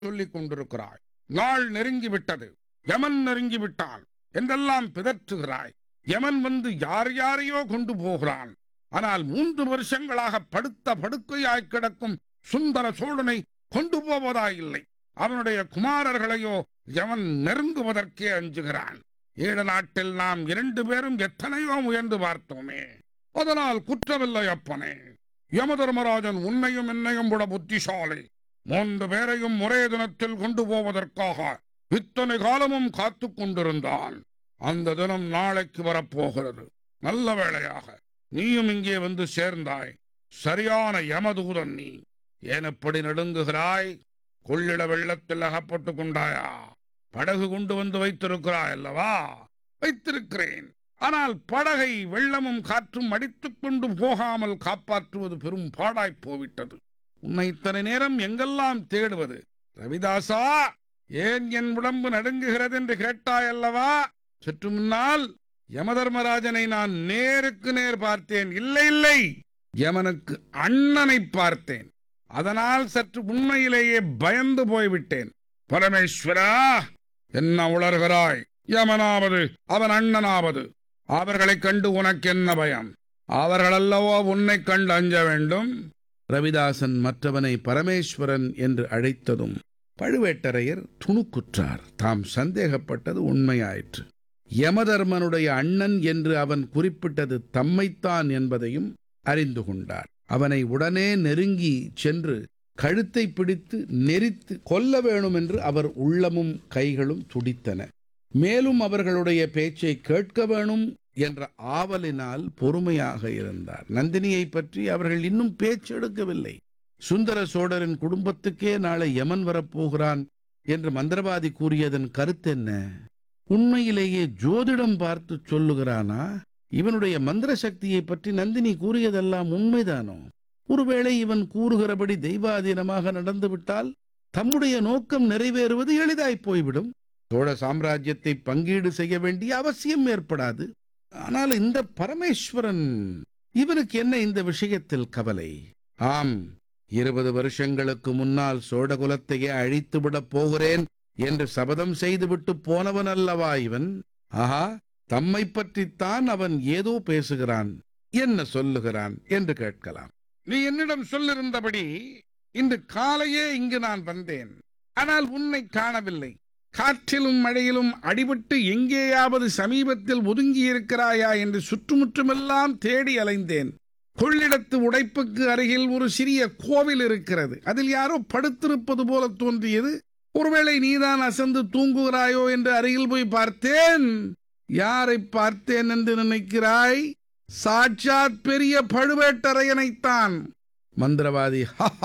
சொல்லிக் கொண்டிருக்கிறாய் நாள் நெருங்கி விட்டது யமன் நெருங்கி விட்டான் என்றெல்லாம் பிதற்றுகிறாய் யமன் வந்து யார் யாரையோ கொண்டு போகிறான் ஆனால் மூன்று வருஷங்களாக படுத்த படுக்கையாய் கிடக்கும் சுந்தர சோழனை கொண்டு போவதாயில்லை அவனுடைய குமாரர்களையோ யமன் நெருங்குவதற்கே அஞ்சுகிறான் ஈழ நாட்டில் நாம் இரண்டு பேரும் எத்தனையோ முயன்று பார்த்தோமே அதனால் குற்றமில்லை அப்பனே யமதர்மராஜன் உன்னையும் என்னையும் விட புத்திசாலி மூன்று பேரையும் ஒரே தினத்தில் கொண்டு போவதற்காக இத்தனை காலமும் காத்துக் கொண்டிருந்தான் அந்த தினம் நாளைக்கு வரப்போகிறது நல்ல வேளையாக நீயும் இங்கே வந்து சேர்ந்தாய் சரியான யமதூதன் நீ ஏன் எப்படி நடுங்குகிறாய் கொள்ளிட வெள்ளத்தில் அகப்பட்டுக் கொண்டாயா படகு கொண்டு வந்து வைத்திருக்கிறாய் அல்லவா வைத்திருக்கிறேன் ஆனால் படகை வெள்ளமும் காற்றும் அடித்துக் கொண்டு போகாமல் காப்பாற்றுவது பெரும் பாடாய்ப் போவிட்டது உன்னை இத்தனை நேரம் எங்கெல்லாம் தேடுவது ரவிதாசா ஏன் என் உடம்பு நடுங்குகிறது என்று கேட்டாயல்லவா சற்று முன்னால் யமதர்மராஜனை நான் நேருக்கு நேர் பார்த்தேன் இல்லை இல்லை யமனுக்கு அண்ணனை பார்த்தேன் அதனால் சற்று உண்மையிலேயே பயந்து போய்விட்டேன் பரமேஸ்வரா என்ன உளறுகிறாய் யமனாவது அவன் அண்ணனாவது அவர்களைக் கண்டு உனக்கு என்ன பயம் அவர்களல்லவோ உன்னைக் கண்டு அஞ்ச வேண்டும் ரவிதாசன் மற்றவனை பரமேஸ்வரன் என்று அழைத்ததும் பழுவேட்டரையர் துணுக்குற்றார் தாம் சந்தேகப்பட்டது உண்மையாயிற்று யமதர்மனுடைய அண்ணன் என்று அவன் குறிப்பிட்டது தம்மைத்தான் என்பதையும் அறிந்து கொண்டார் அவனை உடனே நெருங்கி சென்று கழுத்தை பிடித்து நெரித்து கொல்ல வேணும் என்று அவர் உள்ளமும் கைகளும் துடித்தன மேலும் அவர்களுடைய பேச்சை கேட்க வேணும் என்ற ஆவலினால் பொறுமையாக இருந்தார் நந்தினியை பற்றி அவர்கள் இன்னும் பேச்செடுக்கவில்லை சுந்தர சோழரின் குடும்பத்துக்கே நாளை யமன் வரப்போகிறான் என்று மந்திரவாதி கூறியதன் கருத்தென்ன உண்மையிலேயே ஜோதிடம் பார்த்து சொல்லுகிறானா இவனுடைய மந்திர சக்தியை பற்றி நந்தினி கூறியதெல்லாம் உண்மைதானோ ஒருவேளை இவன் கூறுகிறபடி தெய்வாதீனமாக நடந்துவிட்டால் தம்முடைய நோக்கம் நிறைவேறுவது எளிதாய் போய்விடும் சோழ சாம்ராஜ்யத்தை பங்கீடு செய்ய வேண்டிய அவசியம் ஏற்படாது ஆனால் இந்த பரமேஸ்வரன் இவனுக்கு என்ன இந்த விஷயத்தில் கவலை ஆம் இருபது வருஷங்களுக்கு முன்னால் சோழகுலத்தையே அழித்து விடப் போகிறேன் என்று சபதம் செய்துவிட்டு போனவன் அல்லவா இவன் ஆஹா தம்மை பற்றித்தான் அவன் ஏதோ பேசுகிறான் என்ன சொல்லுகிறான் என்று கேட்கலாம் நீ என்னிடம் சொல்லிருந்தபடி இன்று காலையே இங்கு நான் வந்தேன் ஆனால் உன்னை காணவில்லை காற்றிலும் மழையிலும் அடிபட்டு எங்கேயாவது சமீபத்தில் ஒதுங்கி இருக்கிறாயா என்று சுற்றுமுற்றுமெல்லாம் தேடி அலைந்தேன் கொள்ளிடத்து உடைப்புக்கு அருகில் ஒரு சிறிய கோவில் இருக்கிறது அதில் யாரோ படுத்திருப்பது போல தோன்றியது ஒருவேளை நீதான் அசந்து தூங்குகிறாயோ என்று அருகில் போய் பார்த்தேன் யாரை பார்த்தேன் என்று நினைக்கிறாய் சாட்சாத் பெரிய பழுவேட்டரையனைத்தான் மந்திரவாதி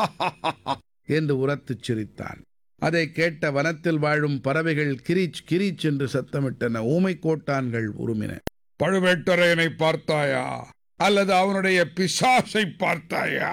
என்று உரத்துச் சிரித்தான் அதை கேட்ட வனத்தில் வாழும் பறவைகள் கிரீச் கிரீச் என்று சத்தமிட்டன ஊமை கோட்டான்கள் உருமின பழுவேட்டரையனை பார்த்தாயா அல்லது அவனுடைய பிசாசை பார்த்தாயா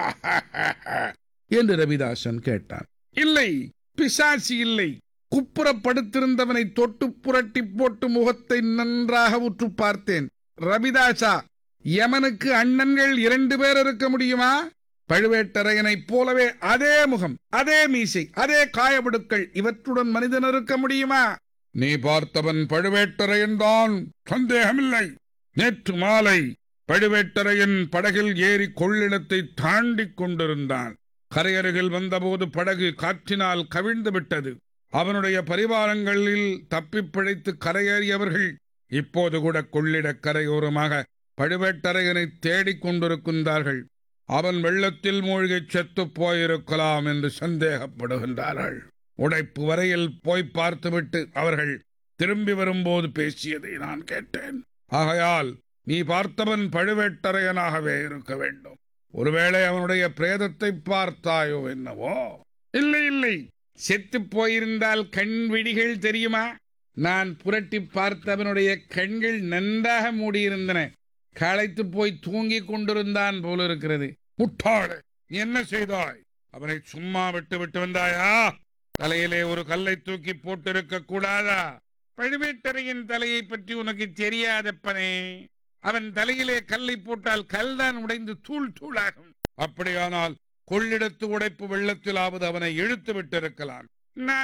என்று ரவிதாசன் கேட்டான் இல்லை பிசாசி இல்லை குப்புறப்படுத்திருந்தவனை தொட்டு புரட்டி போட்டு முகத்தை நன்றாக உற்று பார்த்தேன் ரவிதாசா யமனுக்கு அண்ணன்கள் இரண்டு பேர் இருக்க முடியுமா பழுவேட்டரையனைப் போலவே அதே முகம் அதே மீசை அதே காயப்படுக்கள் இவற்றுடன் மனிதன் இருக்க முடியுமா நீ பார்த்தவன் பழுவேட்டரையன் தான் சந்தேகமில்லை நேற்று மாலை பழுவேட்டரையன் படகில் ஏறி கொள்ளிடத்தை தாண்டிக் கொண்டிருந்தான் கரையருகில் வந்தபோது படகு காற்றினால் கவிழ்ந்து விட்டது அவனுடைய பரிவாரங்களில் தப்பிப் பிழைத்து கரையேறியவர்கள் இப்போது கூட கொள்ளிடக் கரையோரமாக பழுவேட்டரையனை தேடிக் கொண்டிருக்கின்றார்கள் அவன் வெள்ளத்தில் மூழ்கிச் செத்துப் போயிருக்கலாம் என்று சந்தேகப்படுகின்றார்கள் உடைப்பு வரையில் போய் பார்த்துவிட்டு அவர்கள் திரும்பி வரும்போது பேசியதை நான் கேட்டேன் ஆகையால் நீ பார்த்தவன் பழுவேட்டரையனாகவே இருக்க வேண்டும் ஒருவேளை அவனுடைய பிரேதத்தை பார்த்தாயோ என்னவோ இல்லை இல்லை செத்து போயிருந்தால் கண் விழிகள் தெரியுமா நான் புரட்டி பார்த்தவனுடைய கண்கள் நன்றாக மூடியிருந்தன களைத்து போய் தூங்கிக் கொண்டிருந்தான் போல இருக்கிறது முட்டாளே நீ என்ன செய்தாய் அவனை சும்மா விட்டு விட்டு வந்தாயா தலையிலே ஒரு கல்லை தூக்கி போட்டிருக்க கூடாதா பழுவேட்டரையின் தலையை பற்றி உனக்கு தெரியாதப்பனே அவன் தலையிலே கல்லை போட்டால் கல்தான் உடைந்து தூள் தூளாகும் அப்படியானால் கொள்ளிடத்து உடைப்பு வெள்ளத்திலாவது அவனை இழுத்து விட்டிருக்கலாம் நான்